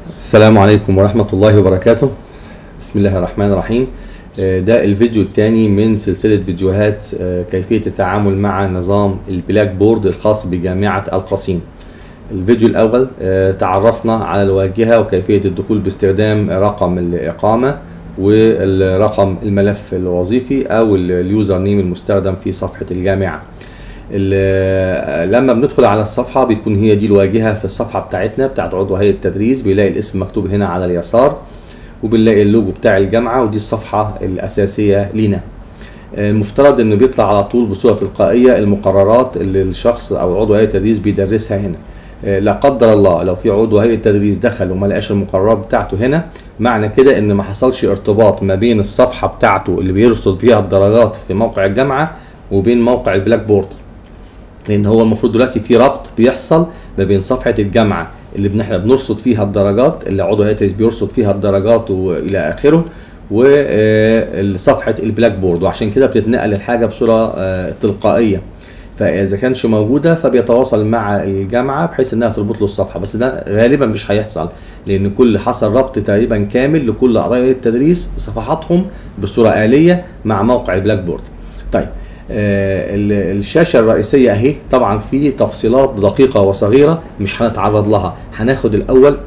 السلام عليكم ورحمة الله وبركاته بسم الله الرحمن الرحيم آه، ده الفيديو الثاني من سلسلة فيديوهات آه، كيفية التعامل مع نظام البلاك بورد الخاص بجامعة القصيم الفيديو الأول آه، تعرفنا على الواجهة وكيفية الدخول باستخدام رقم الإقامة والرقم الملف الوظيفي أو اليوزر نيم المستخدم في صفحة الجامعة ال- لما بندخل على الصفحة بيكون هي دي الواجهة في الصفحة بتاعتنا بتاعت عضو هيئة التدريس بيلاقي الاسم مكتوب هنا على اليسار وبنلاقي اللوجو بتاع الجامعة ودي الصفحة الأساسية لينا المفترض انه بيطلع على طول بصورة تلقائية المقررات اللي الشخص او عضو هيئة التدريس بيدرسها هنا آه، لا قدر الله لو في عضو هيئة تدريس دخل وما لقاش المقررات بتاعته هنا معنى كده ان ما حصلش ارتباط ما بين الصفحة بتاعته اللي بيرصد فيها الدرجات في موقع الجامعة وبين موقع البلاك بورد لان هو المفروض دلوقتي في ربط بيحصل ما بين صفحه الجامعه اللي بن- احنا بنرصد فيها الدرجات اللي عضو هيئه التدريس بيرصد فيها الدرجات والى اخره وصفحه البلاك بورد وعشان كده بتتنقل الحاجه بصوره آه، تلقائيه فاذا كانش موجوده فبيتواصل مع الجامعه بحيث انها تربط له الصفحه بس ده غالبا مش هيحصل لان كل حصل ربط تقريبا كامل لكل اعضاء هيئة التدريس صفحاتهم بصوره اليه مع موقع البلاك بورد طيب آه، ال- الشاشه الرئيسيه اهي طبعا في تفصيلات دقيقه وصغيره مش هنتعرض لها هناخد الاول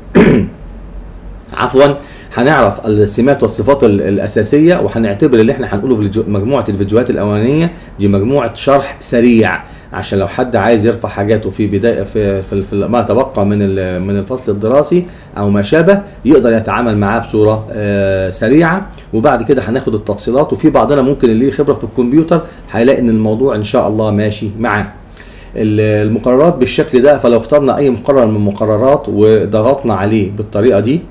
عفوا هنعرف السمات والصفات ال- الاساسيه وهنعتبر اللي احنا هنقوله في الجو- مجموعه الفيديوهات الاولانيه دي مجموعه شرح سريع عشان لو حد عايز يرفع حاجاته في بدايه في, في, في ما تبقى من ال- من الفصل الدراسي او ما شابه يقدر يتعامل معاه بصوره آه، سريعه وبعد كده هناخد التفصيلات وفي بعضنا ممكن اللي ليه خبره في الكمبيوتر هيلاقي ان الموضوع ان شاء الله ماشي معاه ال- المقررات بالشكل ده فلو اخترنا اي مقرر من المقررات وضغطنا عليه بالطريقه دي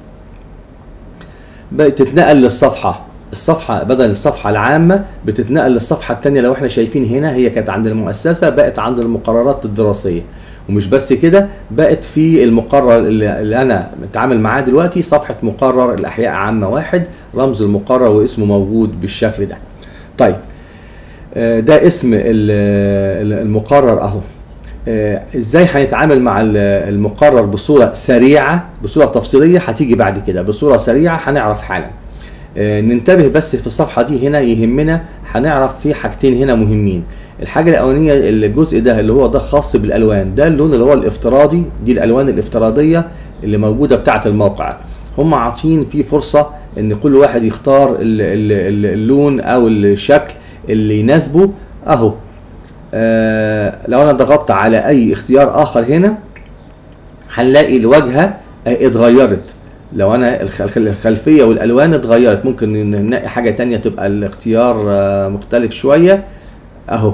بقت تتنقل للصفحه الصفحه بدل الصفحه العامه بتتنقل للصفحه الثانيه لو احنا شايفين هنا هي كانت عند المؤسسه بقت عند المقررات الدراسيه ومش بس كده بقت في المقرر اللي, اللي انا متعامل معاه دلوقتي صفحه مقرر الاحياء عامه واحد رمز المقرر واسمه موجود بالشكل ده طيب آه، ده اسم ال- ال- المقرر اهو آه، ازاي هنتعامل مع ال- المقرر بصوره سريعه بصوره تفصيليه هتيجي بعد كده بصوره سريعه هنعرف حالا آه، ننتبه بس في الصفحه دي هنا يهمنا هنعرف في حاجتين هنا مهمين الحاجه الاولانيه الجزء ده اللي هو ده خاص بالالوان ده اللون اللي هو الافتراضي دي الالوان الافتراضيه اللي موجوده بتاعه الموقع هم عاطين فيه فرصه ان كل واحد يختار ال- ال- ال- اللون او الشكل اللي يناسبه اهو آه لو انا ضغطت على اي اختيار اخر هنا هنلاقي الواجهه آه، اتغيرت لو انا الخ- الخلفيه والالوان اتغيرت ممكن ن- نلاقي حاجه تانية تبقى الاختيار آه، مختلف شويه اهو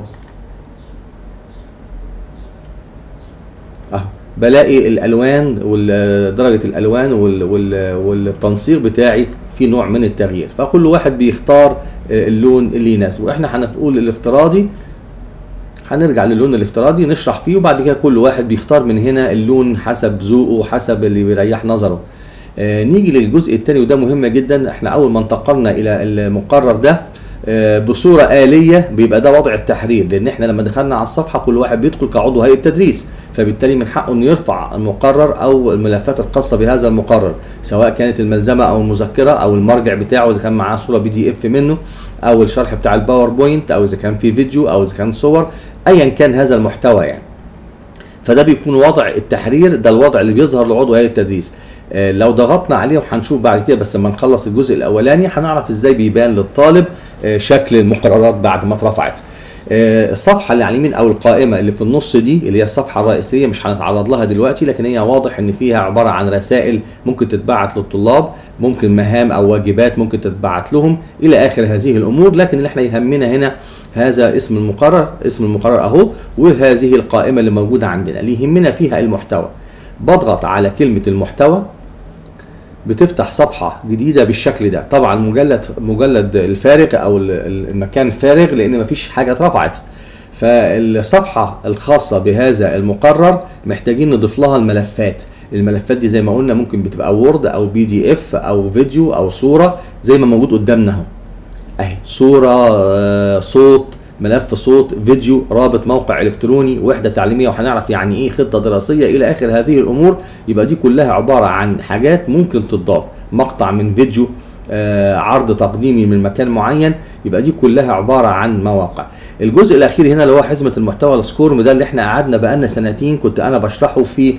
اهو بلاقي الالوان ودرجه الالوان وال- وال- والتنسيق بتاعي في نوع من التغيير فكل واحد بيختار آه، اللون اللي يناسبه احنا هنقول الافتراضي هنرجع للون الافتراضي نشرح فيه وبعد كده كل واحد بيختار من هنا اللون حسب ذوقه وحسب اللي بيريح نظره آه نيجي للجزء الثاني وده مهم جدا احنا اول ما انتقلنا الى المقرر ده آه بصوره آلية بيبقى ده وضع التحرير لان احنا لما دخلنا على الصفحه كل واحد بيدخل كعضو هيئه تدريس فبالتالي من حقه انه يرفع المقرر او الملفات الخاصه بهذا المقرر سواء كانت الملزمه او المذكره او المرجع بتاعه اذا كان معاه صوره بي دي اف منه او الشرح بتاع الباوربوينت او اذا كان في فيديو او اذا كان صور ايا كان هذا المحتوى يعني فده بيكون وضع التحرير ده الوضع اللي بيظهر لعضو هيئه التدريس آه، لو ضغطنا عليه وهنشوف بعد كده بس لما نخلص الجزء الاولاني هنعرف ازاي بيبان للطالب آه، شكل المقررات بعد ما اترفعت آه، الصفحه اللي على اليمين او القائمه اللي في النص دي اللي هي الصفحه الرئيسيه مش هنتعرض لها دلوقتي لكن هي واضح ان فيها عباره عن رسائل ممكن تتبعت للطلاب ممكن مهام او واجبات ممكن تتبعت لهم الى اخر هذه الامور لكن اللي احنا يهمنا هنا هذا اسم المقرر اسم المقرر اهو وهذه القائمه اللي موجوده عندنا اللي يهمنا فيها المحتوى بضغط على كلمه المحتوى بتفتح صفحة جديدة بالشكل ده طبعا مجلد مجلد الفارغ او ال- ال- المكان فارغ لان مفيش حاجة اترفعت فالصفحة الخاصة بهذا المقرر محتاجين نضيف لها الملفات الملفات دي زي ما قلنا ممكن بتبقى وورد او بي دي اف او فيديو او صورة زي ما موجود قدامنا اهو اهي صورة آه، صوت ملف صوت فيديو رابط موقع الكتروني وحده تعليميه وهنعرف يعني ايه خطه دراسيه الى اخر هذه الامور يبقى دي كلها عباره عن حاجات ممكن تضاف مقطع من فيديو آه، عرض تقديمي من مكان معين يبقى دي كلها عباره عن مواقع الجزء الاخير هنا اللي هو حزمه المحتوى السكورم ده اللي احنا قعدنا بقالنا سنتين كنت انا بشرحه في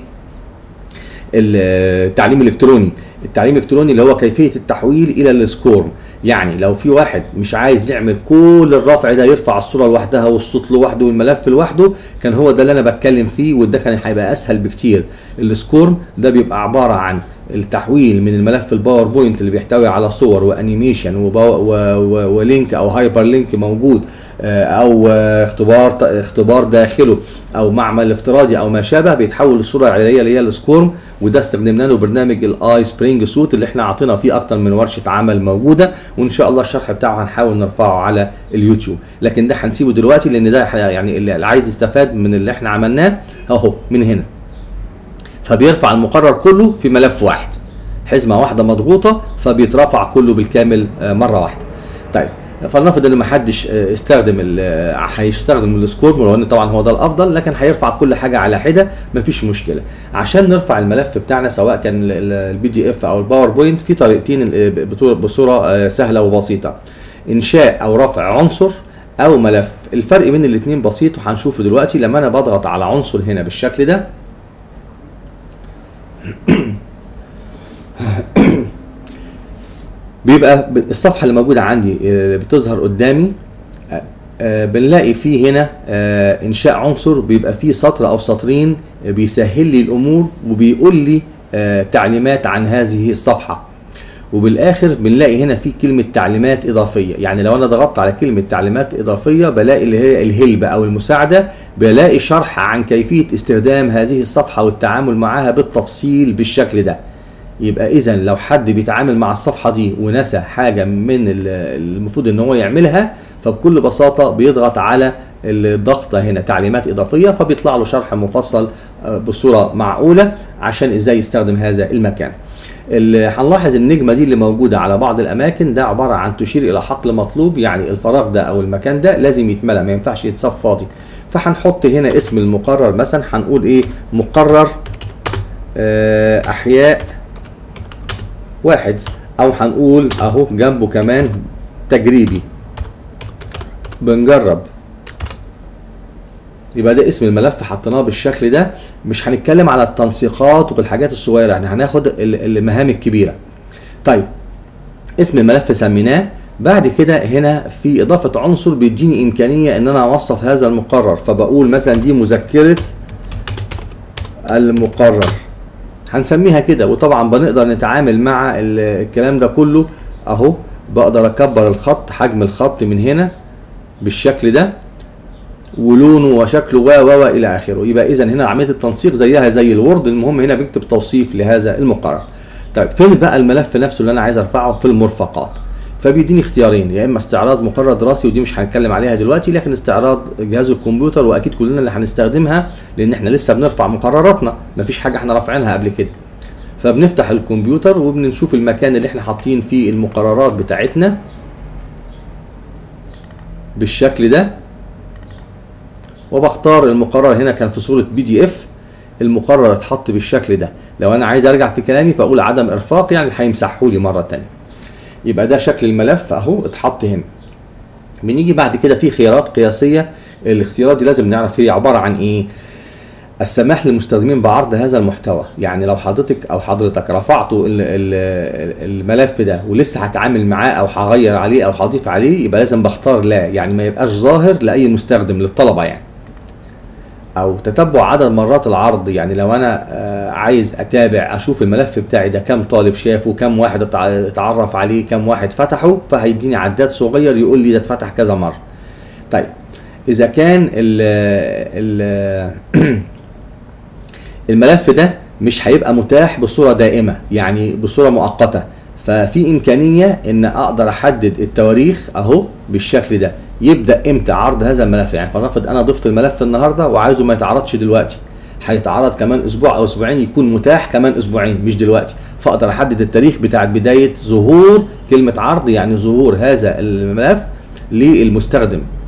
التعليم الالكتروني التعليم الالكتروني اللي هو كيفيه التحويل الى السكورم يعني لو في واحد مش عايز يعمل كل الرفع ده يرفع الصوره لوحدها والصوت لوحده والملف لوحده كان هو ده اللي انا بتكلم فيه وده كان هيبقى اسهل بكتير السكورم ده بيبقى عباره عن التحويل من الملف الباوربوينت اللي بيحتوي على صور وانيميشن وبا- و- و- ولينك او هايبر لينك موجود آه، او آه، اختبار اختبار داخله او معمل افتراضي او ما شابه بيتحول للصوره العينيه اللي هي السكورم وده استخدمنا له برنامج الاي سبرينج سوت اللي احنا عطينا فيه اكتر من ورشه عمل موجوده وان شاء الله الشرح بتاعه هنحاول نرفعه على اليوتيوب لكن ده هنسيبه دلوقتي لان ده إحنا يعني اللي عايز يستفاد من اللي احنا عملناه اهو من هنا فبيرفع المقرر كله في ملف واحد حزمه واحده مضغوطه فبيترفع كله بالكامل آه، مره واحده طيب فلنفرض ان ما حدش آه، استخدم ال- آه، هيستخدم السكور ولو ان طبعا هو ده الافضل لكن هيرفع كل حاجه على حده مفيش مشكله عشان نرفع الملف بتاعنا سواء كان البي دي اف او الباوربوينت في طريقتين آه، بطور- بصوره آه، سهله وبسيطه انشاء او رفع عنصر او ملف الفرق بين الاثنين بسيط وهنشوفه دلوقتي لما انا بضغط على عنصر هنا بالشكل ده بيبقى ب- الصفحه اللي موجوده عندي آه، بتظهر قدامي آه، آه، بنلاقي فيه هنا آه، انشاء عنصر بيبقى فيه سطر او سطرين آه، بيسهل لي الامور وبيقول لي آه، تعليمات عن هذه الصفحه وبالاخر بنلاقي هنا في كلمه تعليمات اضافيه يعني لو انا ضغطت على كلمه تعليمات اضافيه بلاقي اللي هي الهلب او المساعده بلاقي شرح عن كيفيه استخدام هذه الصفحه والتعامل معها بالتفصيل بالشكل ده يبقى اذا لو حد بيتعامل مع الصفحه دي ونسى حاجه من ال- المفروض ان هو يعملها فبكل بساطه بيضغط على الضغطه هنا تعليمات اضافيه فبيطلع له شرح مفصل آه، بصوره معقوله عشان ازاي يستخدم هذا المكان اللي هنلاحظ النجمه دي اللي موجوده على بعض الاماكن ده عباره عن تشير الى حقل مطلوب يعني الفراغ ده او المكان ده لازم يتملى ما ينفعش يتساب فاضي فهنحط هنا اسم المقرر مثلا هنقول ايه مقرر آه، احياء واحد او هنقول اهو جنبه كمان تجريبي بنجرب يبقى ده اسم الملف حطيناه بالشكل ده مش هنتكلم على التنسيقات والحاجات الصغيره يعني هناخد ال- المهام الكبيره طيب اسم الملف سميناه بعد كده هنا في اضافه عنصر بيديني امكانيه ان انا اوصف هذا المقرر فبقول مثلا دي مذكره المقرر هنسميها كده وطبعا بنقدر نتعامل مع ال- الكلام ده كله اهو بقدر اكبر الخط حجم الخط من هنا بالشكل ده ولونه وشكله و و و الى اخره يبقى اذا هنا عمليه التنسيق زيها زي الوورد المهم هنا بكتب توصيف لهذا المقرر طيب فين بقى الملف نفسه اللي انا عايز ارفعه في المرفقات فبيديني اختيارين يا اما استعراض مقرر دراسي ودي مش هنتكلم عليها دلوقتي لكن استعراض جهاز الكمبيوتر واكيد كلنا اللي هنستخدمها لان احنا لسه بنرفع مقرراتنا مفيش حاجه احنا رافعينها قبل كده فبنفتح الكمبيوتر وبنشوف المكان اللي احنا حاطين فيه المقررات بتاعتنا بالشكل ده وبختار المقرر هنا كان في صورة بي دي اف المقرر اتحط بالشكل ده لو انا عايز ارجع في كلامي بقول عدم ارفاق يعني هيمسحه لي مرة تانية يبقى ده شكل الملف اهو اتحط هنا بنيجي بعد كده في خيارات قياسية الاختيارات دي لازم نعرف هي عبارة عن ايه السماح للمستخدمين بعرض هذا المحتوى يعني لو حضرتك او حضرتك رفعتوا ال- ال- الملف ده ولسه هتعامل معاه او هغير عليه او هضيف عليه يبقى لازم بختار لا يعني ما يبقاش ظاهر لاي مستخدم للطلبه يعني او تتبع عدد مرات العرض يعني لو انا آه، عايز اتابع اشوف الملف بتاعي ده كم طالب شافه كم واحد اتع- اتعرف عليه كم واحد فتحه فهيديني عداد صغير يقول لي ده اتفتح كذا مره طيب اذا كان ال ال الملف ده مش هيبقى متاح بصوره دائمه يعني بصوره مؤقته ففي امكانيه ان اقدر احدد التواريخ اهو بالشكل ده يبدا امتى عرض هذا الملف يعني فلنفرض انا ضفت الملف النهارده وعايزه ما يتعرضش دلوقتي هيتعرض كمان اسبوع او اسبوعين يكون متاح كمان اسبوعين مش دلوقتي فاقدر احدد التاريخ بتاع بدايه ظهور كلمه عرض يعني ظهور هذا الملف للمستخدم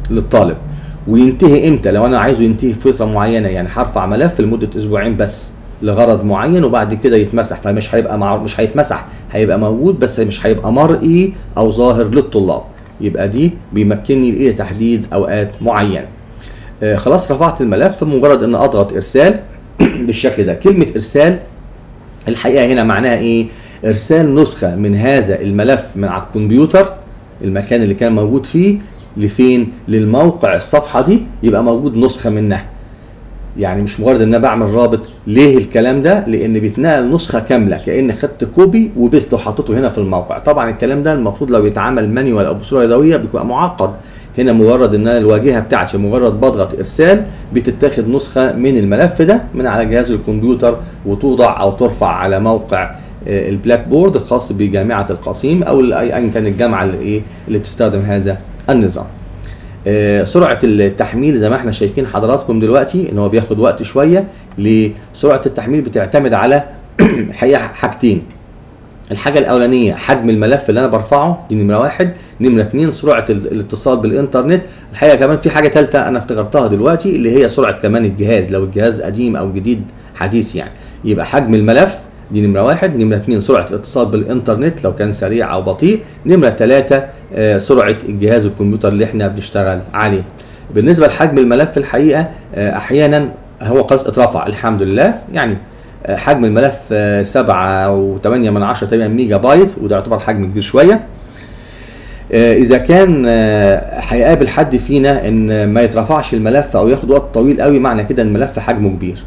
للطالب وينتهي امتى لو انا عايزه ينتهي في فتره معينه يعني هرفع ملف لمده اسبوعين بس لغرض معين وبعد كده يتمسح فمش هيبقى مع... مش هيتمسح هيبقى موجود بس مش هيبقى مرئي او ظاهر للطلاب يبقى دي بيمكنني الى تحديد اوقات معينه آه خلاص رفعت الملف مجرد ان اضغط ارسال بالشكل ده كلمه ارسال الحقيقه هنا معناها ايه ارسال نسخه من هذا الملف من على الكمبيوتر المكان اللي كان موجود فيه لفين للموقع الصفحه دي يبقى موجود نسخه منها يعني مش مجرد ان انا بعمل رابط ليه الكلام ده لان بيتنقل نسخه كامله كان خدت كوبي وبيست وحطيته هنا في الموقع طبعا الكلام ده المفروض لو يتعمل مانيوال او بصوره يدويه بيبقى معقد هنا مجرد ان انا الواجهه بتاعتي مجرد بضغط ارسال بتتاخد نسخه من الملف ده من على جهاز الكمبيوتر وتوضع او ترفع على موقع البلاك بورد الخاص بجامعه القصيم او ايا كان الجامعه اللي ايه اللي بتستخدم هذا النظام. سرعه التحميل زي ما احنا شايفين حضراتكم دلوقتي ان هو بياخد وقت شويه لسرعه التحميل بتعتمد على الحقيقه حاجتين الحاجه الاولانيه حجم الملف اللي انا برفعه دي نمره واحد نمره اثنين سرعه الاتصال بالانترنت الحقيقه كمان في حاجه ثالثه انا افتكرتها دلوقتي اللي هي سرعه كمان الجهاز لو الجهاز قديم او جديد حديث يعني يبقى حجم الملف دي نمره واحد نمره اثنين سرعه الاتصال بالانترنت لو كان سريع او بطيء نمره ثلاثه آه سرعه الجهاز الكمبيوتر اللي احنا بنشتغل عليه بالنسبه لحجم الملف الحقيقه آه احيانا هو خلاص اترفع الحمد لله يعني آه حجم الملف سبعة وثمانية من عشرة تقريبا ميجا بايت وده يعتبر حجم كبير شويه اذا كان هيقابل حد فينا ان ما يترفعش الملف او ياخد وقت طويل قوي معنى كده ان الملف حجمه كبير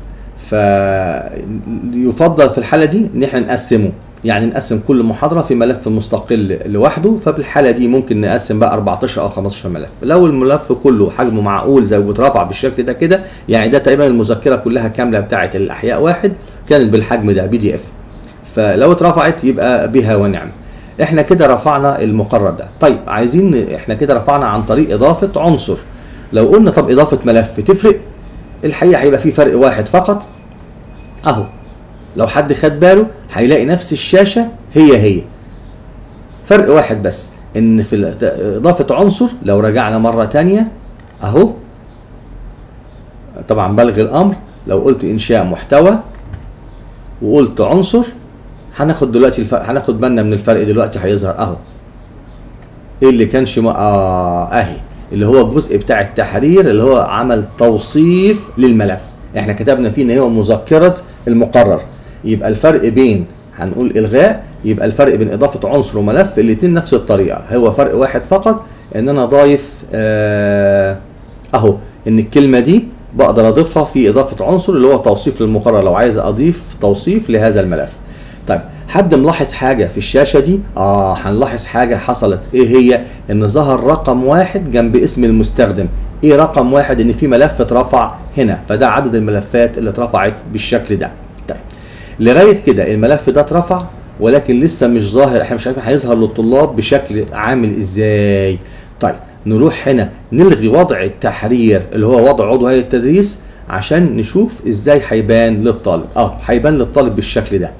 فيفضل في الحاله دي ان احنا نقسمه يعني نقسم كل محاضره في ملف مستقل لوحده فبالحاله دي ممكن نقسم بقى 14 او 15 ملف لو الملف كله حجمه معقول زي واترفع بالشكل ده كده يعني ده تقريبا المذكره كلها كامله بتاعه الاحياء واحد كانت بالحجم ده بي دي اف فلو اترفعت يبقى بها ونعم احنا كده رفعنا المقرر ده طيب عايزين احنا كده رفعنا عن طريق اضافه عنصر لو قلنا طب اضافه ملف تفرق الحقيقه هيبقى في فرق واحد فقط اهو لو حد خد باله هيلاقي نفس الشاشه هي هي فرق واحد بس ان في اضافه عنصر لو رجعنا مره تانية اهو طبعا بلغي الامر لو قلت انشاء محتوى وقلت عنصر هناخد دلوقتي الفرق هناخد بالنا من الفرق دلوقتي هيظهر اهو ايه اللي كانش ما اه اهي اللي هو الجزء بتاع التحرير اللي هو عمل توصيف للملف احنا كتبنا فيه ان هو مذكره المقرر يبقى الفرق بين هنقول الغاء يبقى الفرق بين اضافه عنصر وملف الاثنين نفس الطريقه هو فرق واحد فقط ان انا ضايف آه اهو ان الكلمه دي بقدر اضيفها في اضافه عنصر اللي هو توصيف للمقرر لو عايز اضيف توصيف لهذا الملف طيب حد ملاحظ حاجه في الشاشه دي اه هنلاحظ حاجه حصلت ايه هي ان ظهر رقم واحد جنب اسم المستخدم ايه رقم واحد ان في ملف اترفع هنا فده عدد الملفات اللي اترفعت بالشكل ده طيب لغايه كده الملف ده اترفع ولكن لسه مش ظاهر احنا مش عارفين هيظهر للطلاب بشكل عامل ازاي طيب نروح هنا نلغي وضع التحرير اللي هو وضع عضو هيئه التدريس عشان نشوف ازاي هيبان للطالب اه هيبان للطالب بالشكل ده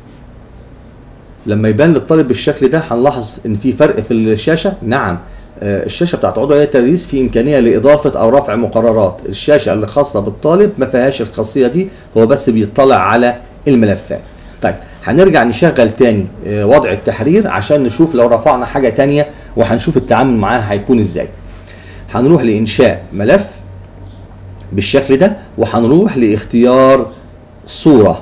لما يبان للطالب بالشكل ده هنلاحظ ان في فرق في الشاشه نعم الشاشه بتاعت عضو هيئه التدريس في امكانيه لاضافه او رفع مقررات الشاشه اللي خاصه بالطالب ما فيهاش الخاصيه دي هو بس بيطلع على الملفات طيب هنرجع نشغل تاني وضع التحرير عشان نشوف لو رفعنا حاجه تانية وهنشوف التعامل معاها هيكون ازاي هنروح لانشاء ملف بالشكل ده وهنروح لاختيار صوره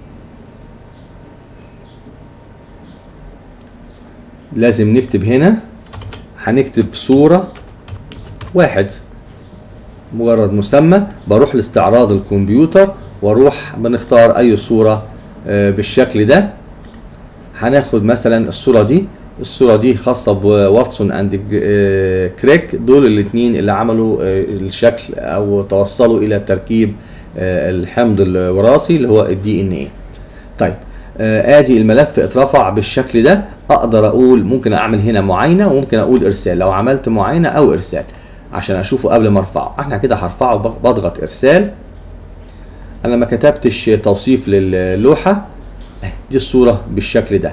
لازم نكتب هنا هنكتب صورة واحد مجرد مسمى بروح لاستعراض الكمبيوتر واروح بنختار اي صورة بالشكل ده هناخد مثلا الصورة دي الصورة دي خاصة بواتسون اند كريك دول الاثنين اللي عملوا الشكل او توصلوا الى تركيب الحمض الوراثي اللي هو الدي ان ايه طيب ادي الملف اترفع بالشكل ده اقدر اقول ممكن اعمل هنا معاينه وممكن اقول ارسال لو عملت معاينه او ارسال عشان اشوفه قبل ما ارفعه احنا كده هرفعه بضغط ارسال انا ما كتبتش توصيف للوحه دي الصوره بالشكل ده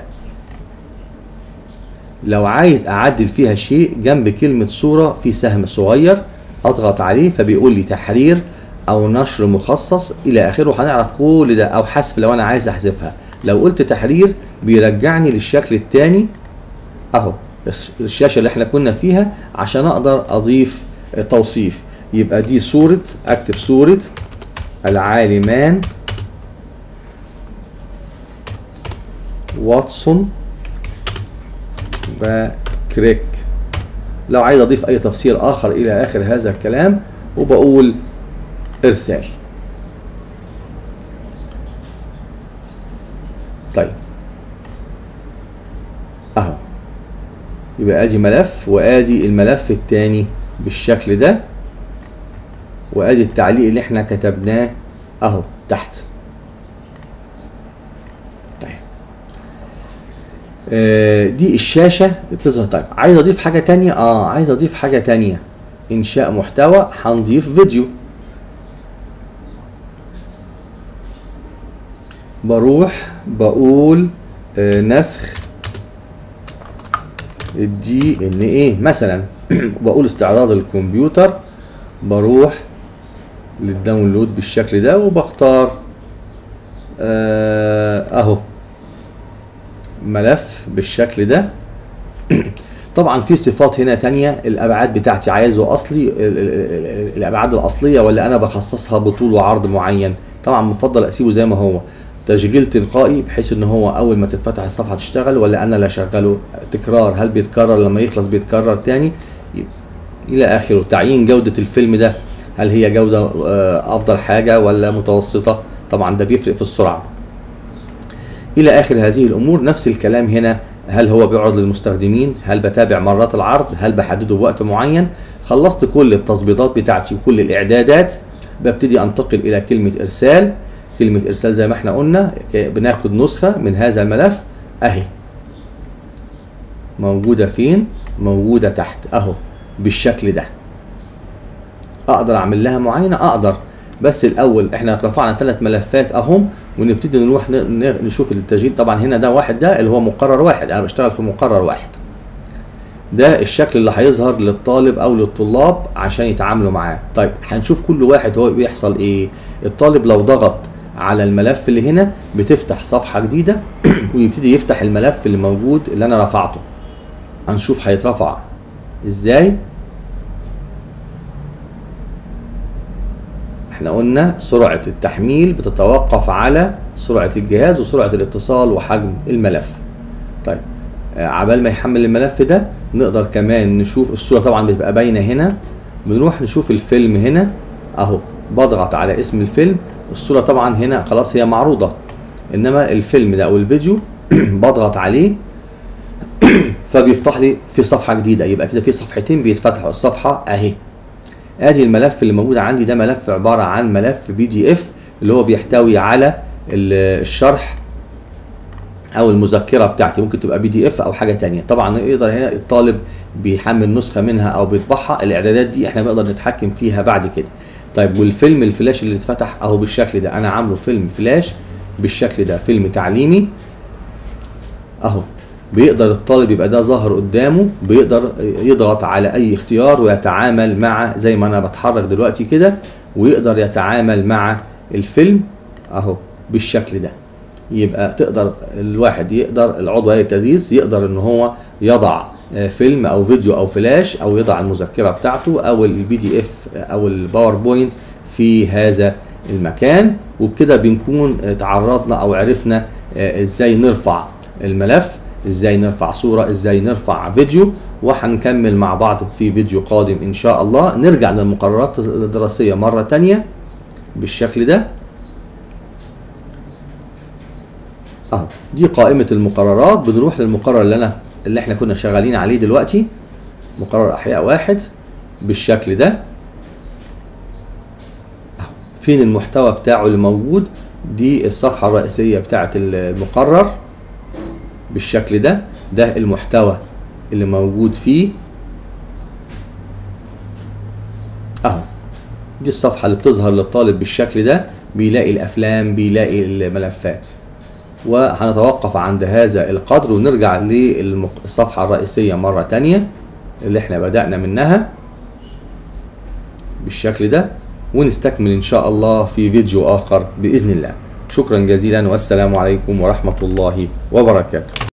لو عايز اعدل فيها شيء جنب كلمه صوره في سهم صغير اضغط عليه فبيقول لي تحرير او نشر مخصص الى اخره هنعرف كل ده او حذف لو انا عايز احذفها لو قلت تحرير بيرجعني للشكل الثاني اهو الشاشه اللي احنا كنا فيها عشان اقدر اضيف توصيف يبقى دي صوره اكتب صوره العالمان واتسون وكريك لو عايز اضيف اي تفسير اخر الى اخر هذا الكلام وبقول ارسال طيب اهو يبقى ادي ملف وادي الملف الثاني بالشكل ده وادي التعليق اللي احنا كتبناه اهو تحت طيب آه دي الشاشة اللي بتظهر طيب عايز اضيف حاجة تانية اه عايز اضيف حاجة تانية انشاء محتوى هنضيف فيديو بروح بقول آه نسخ الدي ان ايه مثلا بقول استعراض الكمبيوتر بروح للداونلود بالشكل ده وبختار آه اهو ملف بالشكل ده طبعا في صفات هنا تانية الابعاد بتاعتي عايزه اصلي الابعاد الاصليه ولا انا بخصصها بطول وعرض معين طبعا مفضل اسيبه زي ما هو تشغيل تلقائي بحيث ان هو اول ما تتفتح الصفحه تشتغل ولا انا اللي اشغله تكرار هل بيتكرر لما يخلص بيتكرر تاني الى اخره تعيين جوده الفيلم ده هل هي جوده افضل حاجه ولا متوسطه طبعا ده بيفرق في السرعه الى اخر هذه الامور نفس الكلام هنا هل هو بيعرض للمستخدمين هل بتابع مرات العرض هل بحدده بوقت معين خلصت كل التظبيطات بتاعتي وكل الاعدادات ببتدي انتقل الى كلمه ارسال كلمة إرسال زي ما احنا قلنا بناخد نسخة من هذا الملف أهي موجودة فين؟ موجودة تحت أهو بالشكل ده أقدر أعمل لها معاينة أقدر بس الأول احنا رفعنا ثلاث ملفات أهم ونبتدي نروح نشوف التسجيل طبعا هنا ده واحد ده اللي هو مقرر واحد أنا بشتغل في مقرر واحد ده الشكل اللي هيظهر للطالب او للطلاب عشان يتعاملوا معاه طيب هنشوف كل واحد هو بيحصل ايه الطالب لو ضغط على الملف اللي هنا بتفتح صفحة جديدة ويبتدي يفتح الملف اللي موجود اللي انا رفعته هنشوف هيترفع ازاي احنا قلنا سرعة التحميل بتتوقف على سرعة الجهاز وسرعة الاتصال وحجم الملف طيب عبال ما يحمل الملف ده نقدر كمان نشوف الصورة طبعا بتبقى باينة هنا بنروح نشوف الفيلم هنا اهو بضغط على اسم الفيلم الصورة طبعا هنا خلاص هي معروضة انما الفيلم ده او الفيديو بضغط عليه فبيفتح لي في صفحة جديدة يبقى كده في صفحتين بيتفتحوا الصفحة اهي ادي الملف اللي موجود عندي ده ملف عبارة عن ملف بي دي اف اللي هو بيحتوي على الشرح او المذكره بتاعتي ممكن تبقى بي دي اف او حاجه تانية طبعا يقدر هنا الطالب بيحمل نسخه منها او بيطبعها الاعدادات دي احنا بنقدر نتحكم فيها بعد كده طيب والفيلم الفلاش اللي اتفتح اهو بالشكل ده انا عامله فيلم فلاش بالشكل ده فيلم تعليمي اهو بيقدر الطالب يبقى ده ظاهر قدامه بيقدر يضغط على اي اختيار ويتعامل مع زي ما انا بتحرك دلوقتي كده ويقدر يتعامل مع الفيلم اهو بالشكل ده يبقى تقدر الواحد يقدر العضو هيئه التدريس يقدر ان هو يضع فيلم او فيديو او فلاش او يضع المذكره بتاعته او البي دي اف او الباوربوينت في هذا المكان وبكده بنكون تعرضنا او عرفنا ازاي نرفع الملف ازاي نرفع صوره ازاي نرفع فيديو وهنكمل مع بعض في فيديو قادم ان شاء الله نرجع للمقررات الدراسيه مره تانية بالشكل ده اهو دي قائمة المقررات بنروح للمقرر اللي انا اللي احنا كنا شغالين عليه دلوقتي مقرر احياء واحد بالشكل ده اهو فين المحتوى بتاعه اللي موجود دي الصفحة الرئيسية بتاعة المقرر بالشكل ده ده المحتوى اللي موجود فيه اهو دي الصفحة اللي بتظهر للطالب بالشكل ده بيلاقي الافلام بيلاقي الملفات وهنتوقف عند هذا القدر ونرجع للصفحة الرئيسية مرة تانية اللي احنا بدأنا منها بالشكل ده ونستكمل ان شاء الله في فيديو اخر باذن الله شكرا جزيلا والسلام عليكم ورحمه الله وبركاته